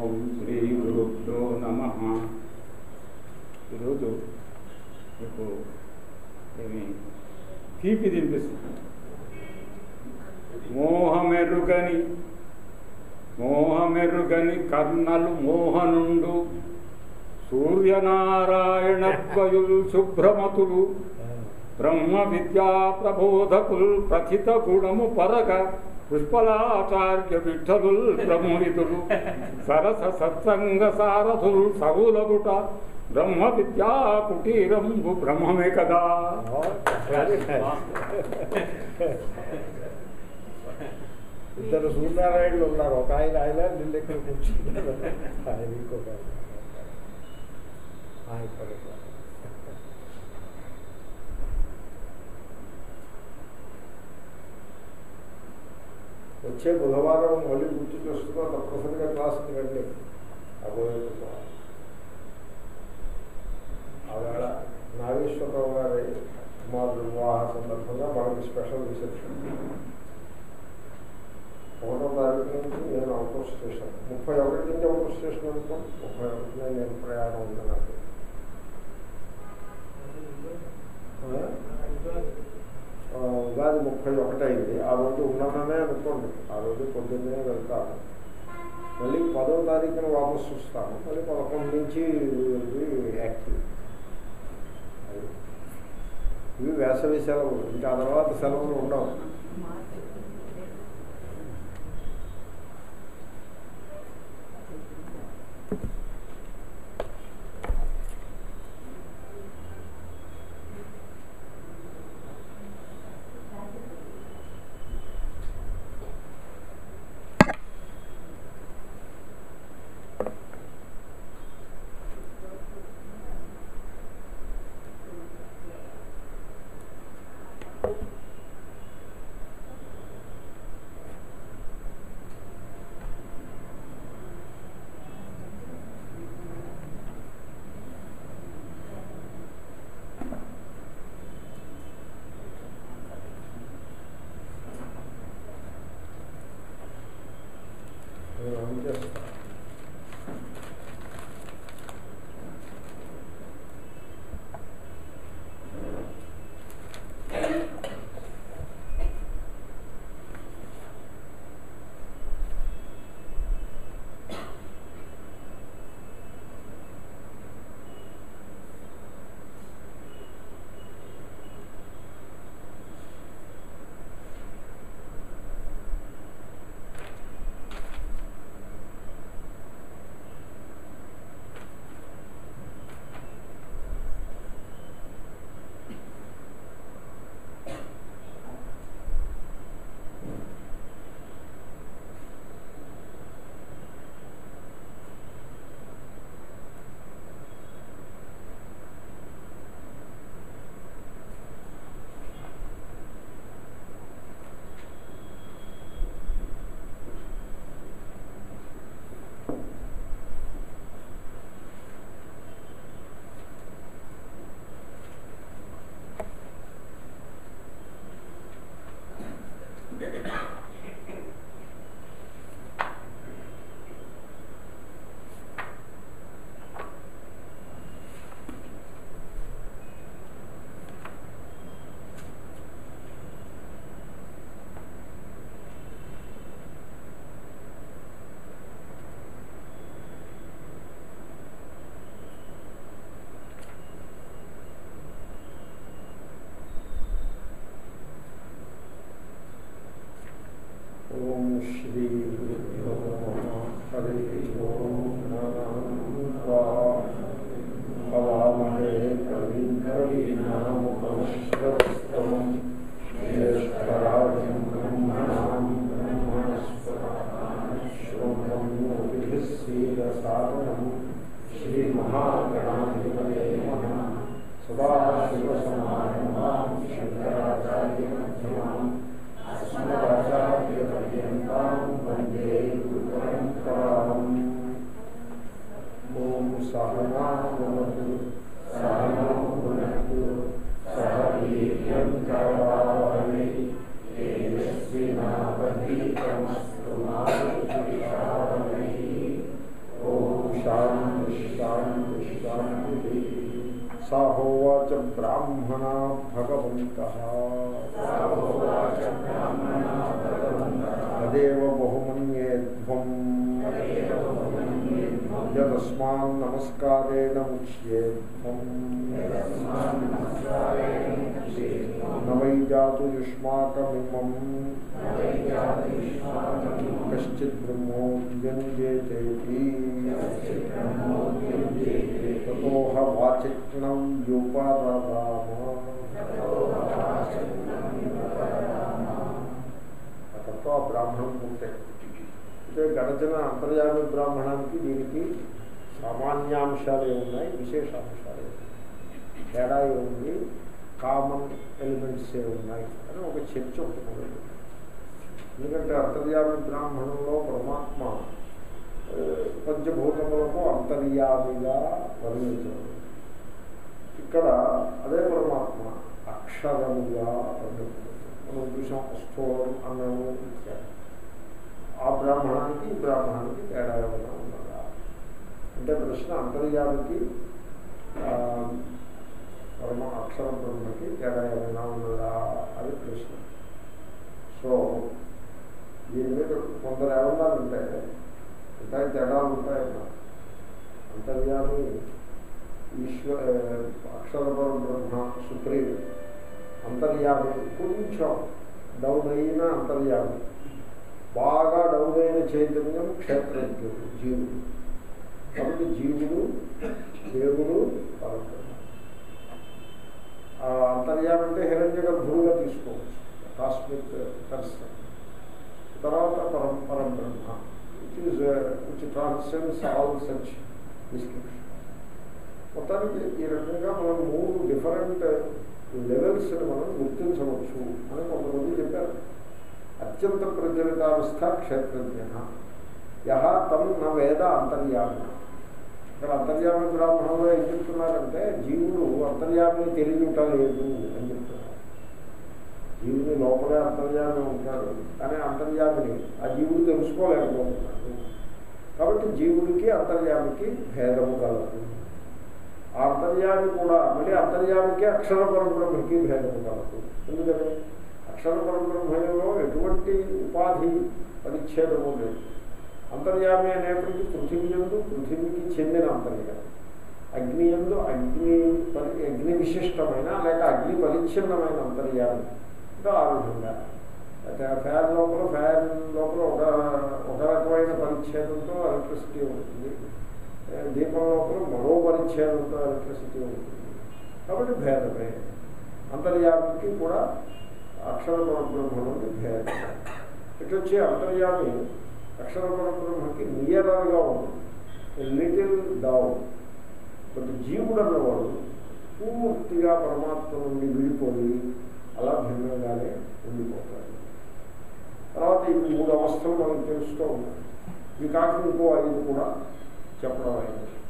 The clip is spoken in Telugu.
ఓం శ్రీ గురుభ్యో నమ ఈరోజు మీకు ఏమి తీపి తినిపిస్తుంది మోహమెరుగని మోహమెరుగని కర్ణలు మోహనుండు సూర్యనారాయణత్వయులు శుభ్రమతులు బ్రహ్మ విద్యా ప్రబోధకుల్ ప్రథిత గుణము పరగ పుష్పలాచార్య విఠలుల్ ప్రమునితులు సరస సత్సంగ సారథుల్ సగులగుట బ్రహ్మ విద్యా కుటీరంబు బ్రహ్మమే కదా ఇద్దరు సూర్యనారాయణులు ఉన్నారు ఒక ఆయన ఆయన నిన్న ఇక్కడ కూర్చుంటారు ఆయన ఇంకొక ఆయన. ఆ, ఇక్కడ ఉన్నారు. వచ్చే బుధవారం మళ్ళీ గుర్తు చేసుకున్నా తప్పనిసరిగా క్లాసుకి రండి అబోయే బుధవారం ఆవేళ నాగేశ్వరరావు గారి కుమారుడు వివాహ సందర్భంగా మనకి స్పెషల్ రిసెప్షన్ ఒకటో తారీఖు నుంచి నేను అవుట్ ఆఫ్ స్టేషన్ ముప్పై ఒకటి నుంచి అవుట్ ఆఫ్ స్టేషన్ అనుకో ముప్పై ఒకటి నేను ప్రయాణం ఉంది నాకు ఆ, ఉగాది ముప్పై ఒకటి అయింది ఆ రోజు ఉన్నాననే అనుకోండి ఆ రోజు పొద్దున్నే వెళ్తాను మళ్ళీ పదో తారీఖున వాపసు వస్తాను మళ్ళీ పదకొండు నుంచి యాక్టివ్ అది. ఇవి వేసవి సెలవులు ఇంకా ఆ తర్వాత సెలవులు ఉండవు నేను ఆన్ చేస్తాను ఓం శ్రీ గురుభ్యో నమః. హరి ఓం నమః. భవామహే కవిం కవీనాముపమశ్రవస్తమం జ్యేష్ఠరాజం బ్రహ్మణాం బ్రహ్మణస్పదాశ్రోమణోభిः సీదసాదనం శ్రీమహాగణాధిపతే నమః సదాశివసమారంభాం శంకరాచార్యమధ్యమాం अस्मदाचार्यपर्यन्तां वन्दे गुरुपरम्पराम् ॐ सहना भवतु सहनो भुनक्तु सह वीर्यं करवावहै तेजस्विनावधीतमस्तु मा विद्विषावहै సంహితి సాహోవాచ బ్రాహ్మణ భగవంత తదేవ బహుమన్యేధ్వం యస్మాన్ నమస్కారేణ ముచ్యేధ్వం నవై జాతు యుష్మాకమిమం కశ్చిత్ బ్రహ్మోద్యంజేతేతి తతోహ వాచిక్నం యుపరరామ అక్కడతో ఆ బ్రాహ్మణం పూర్తయి అంటే గడచిన అంతర్యామి బ్రాహ్మణానికి దీనికి సామాన్యాంశాలే ఉన్నాయి విశేషాంశాలే ఉన్నాయి తేడా ఉంది కామన్ ఎలిమెంట్సే ఉన్నాయి అని ఒక చర్చ ఒకటి మొదలు ఎందుకంటే అంతర్యామి బ్రాహ్మణంలో పరమాత్మ ఆ, పంచభూతములకు అంతర్యామిగా వర్ణించడం ఇక్కడ అదే పరమాత్మ అక్షరముగా వర్ణించడం మనం చూసాం స్థూలం అన్నము ఇత్యాది ఆ బ్రాహ్మణానికి ఈ బ్రాహ్మణానికి తేడా ఏమైనా ఉన్నదా అంటే ప్రశ్న అంతర్యామికి ఆ, పరమ అక్షర బ్రహ్మకి తేడా ఏమైనా ఉన్నదా అని ప్రశ్న సో దీని మీద కొందరు ఏమన్నారంటే ఉంటాయి తేడాలు ఉంటాయన్నా అంతర్యామి ఈశ్వర అక్షర బ్రహ్మ సుప్రీం అంతర్యామి కొంచెం డౌన్ అయిన అంతర్యామి బాగా డౌన్ అయిన చైతన్యం క్షేత్రజ్ఞుడు జీవుడు కాబట్టి జీవుడు దేవుడు పరబ్రహ్మ ఆ అంతర్యామి అంటే హిరణ్య గర్భుడుగా తీసుకోవచ్చు కాస్మిక్ పర్సన్ తర్వాత పరం పరబ్రహ్మ which is which transcends all such description మొత్తానికి ఈ రకంగా మనం మూడు డిఫరెంట్ లెవెల్స్ మనం గుర్తించవచ్చు అని కొంతమంది చెప్పారు అత్యంత ప్రచలితావస్థ క్షేత్రజ్ఞ యహ తం న వేద అంతర్యామి ఇక్కడ అంతర్యామి బ్రాహ్మణంలో ఏం చెప్తున్నారంటే జీవుడు అంతర్యామి తెలియట లేదు అని చెప్తున్నారు జీవుని లోపలే అంతర్యామి ఉంటాడు కానీ అంతర్యామిని ఆ జీవుడు తెలుసుకోలేకపోతున్నాడు కాబట్టి జీవుడికి అంతర్యామికి భేదము కలదు ఆ అంతర్యామి కూడా మళ్ళీ అంతర్యామికి అక్షర పరబ్రహ్మకి భేదము కలదు ఎందుకని అక్షర పరబ్రహ్మలో ఎటువంటి ఉపాధి పరిచ్ఛేదము లేదు అంతర్యామి అనేప్పటికీ పృథివీ ఎందు పృథివీకి చెందిన అంతర్యామి అగ్ని ఎందు అగ్ని పరి అగ్ని విశిష్టమైన లేక అగ్ని పరిచ్ఛిన్నమైన అంతర్యామి ఇంకా ఆ విధంగా అయితే ఆ ఫ్యాన్ లోపల ఫ్యాన్ లోపల ఒక ఒక రకమైన పరిచ్ఛేదంతో ఎలక్ట్రిసిటీ ఉంటుంది ఏ, దీపం లోపల మరో పరిచ్ఛేదంతో ఎలక్ట్రిసిటీ ఉంటుంది కాబట్టి భేదమే అంతర్యామికి కూడా అక్షర పరబ్రహ్మలోని భేదం ఇటు వచ్చి అంతర్యామి అక్షర పరబ్రహ్మకి నియరల్గా ఉంటుంది లిటిల్ డౌన్ బట్ జీవుడు అన్నవాడు పూర్తిగా పరమాత్మ నుండి విడిపోయి అలా భిన్నంగానే ఉండిపోతాడు తర్వాత ఈ మూడు అవస్థలు మనకు తెలుస్తూ ఉన్నాయి ఇవి కాక ఇంకో ఐదు కూడా చెప్పడం అయింది